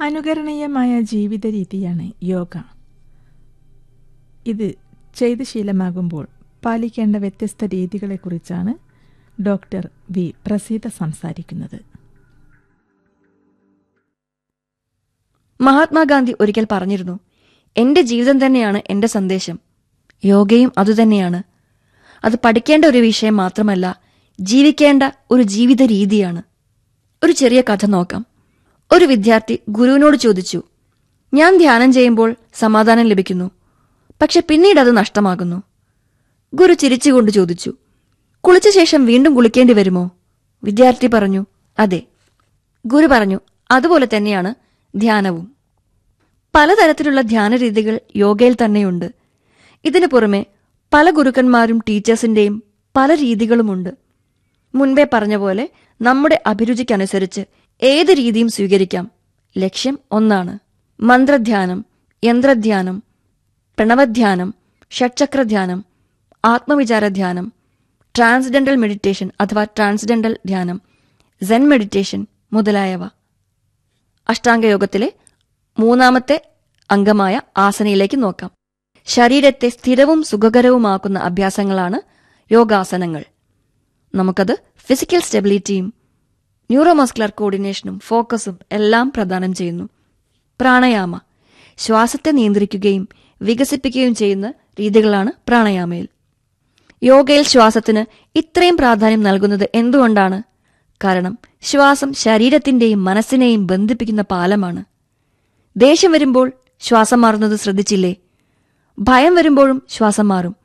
അനുകരണീയമായ ജീവിത രീതിയാണ് യോഗ ഇത് ചെയ്ത് ശീലമാകുമ്പോൾ പാലിക്കേണ്ട വ്യത്യസ്ത രീതികളെക്കുറിച്ചാണ് ഡോക്ടർ വി പ്രസീത സംസാരിക്കുന്നത് മഹാത്മാഗാന്ധി ഒരിക്കൽ പറഞ്ഞിരുന്നു എന്റെ ജീവിതം തന്നെയാണ് എന്റെ സന്ദേശം യോഗയും അതുതന്നെയാണ് അത് പഠിക്കേണ്ട ഒരു വിഷയം മാത്രമല്ല ജീവിക്കേണ്ട ഒരു ജീവിത രീതിയാണ് ഒരു ചെറിയ കഥ നോക്കാം ഒരു വിദ്യാർത്ഥി ഗുരുവിനോട് ചോദിച്ചു ഞാൻ ധ്യാനം ചെയ്യുമ്പോൾ സമാധാനം ലഭിക്കുന്നു പക്ഷെ പിന്നീട് അത് നഷ്ടമാകുന്നു ഗുരു ചിരിച്ചുകൊണ്ട് ചോദിച്ചു കുളിച്ച ശേഷം വീണ്ടും കുളിക്കേണ്ടി വരുമോ വിദ്യാർത്ഥി പറഞ്ഞു അതെ ഗുരു പറഞ്ഞു അതുപോലെ തന്നെയാണ് ധ്യാനവും പലതരത്തിലുള്ള ധ്യാന രീതികൾ യോഗയിൽ തന്നെയുണ്ട് ഇതിനു പുറമെ പല ഗുരുക്കന്മാരും ടീച്ചേഴ്സിന്റെയും പല രീതികളുമുണ്ട് മുൻപേ പറഞ്ഞ പോലെ നമ്മുടെ അഭിരുചിക്കനുസരിച്ച് ഏത് രീതിയും സ്വീകരിക്കാം ലക്ഷ്യം ഒന്നാണ് മന്ത്രധ്യാനം യന്ത്രധ്യാനം പ്രണവധ്യാനം ഷഡ്ചക്രധ്യാനം ആത്മവിചാരധ്യാനം ട്രാൻസ്ഡെന്റൽ മെഡിറ്റേഷൻ അഥവാ ട്രാൻസ്ഡെന്റൽ ധ്യാനം സെൻ മെഡിറ്റേഷൻ മുതലായവ അഷ്ടാംഗയോഗത്തിലെ മൂന്നാമത്തെ അംഗമായ ആസനയിലേക്ക് നോക്കാം ശരീരത്തെ സ്ഥിരവും സുഖകരവുമാക്കുന്ന അഭ്യാസങ്ങളാണ് യോഗാസനങ്ങൾ നമുക്കത് ഫിസിക്കൽ സ്റ്റെബിലിറ്റിയും ന്യൂറോമസ്കുലർ കോർഡിനേഷനും ഫോക്കസും എല്ലാം പ്രദാനം ചെയ്യുന്നു പ്രാണയാമ ശ്വാസത്തെ നിയന്ത്രിക്കുകയും വികസിപ്പിക്കുകയും ചെയ്യുന്ന രീതികളാണ് പ്രാണയാമയിൽ യോഗയിൽ ശ്വാസത്തിന് ഇത്രയും പ്രാധാന്യം നൽകുന്നത് എന്തുകൊണ്ടാണ് കാരണം ശ്വാസം ശരീരത്തിന്റെയും മനസ്സിനെയും ബന്ധിപ്പിക്കുന്ന പാലമാണ് ദേഷ്യം വരുമ്പോൾ ശ്വാസം മാറുന്നത് ശ്രദ്ധിച്ചില്ലേ ഭയം വരുമ്പോഴും ശ്വാസം മാറും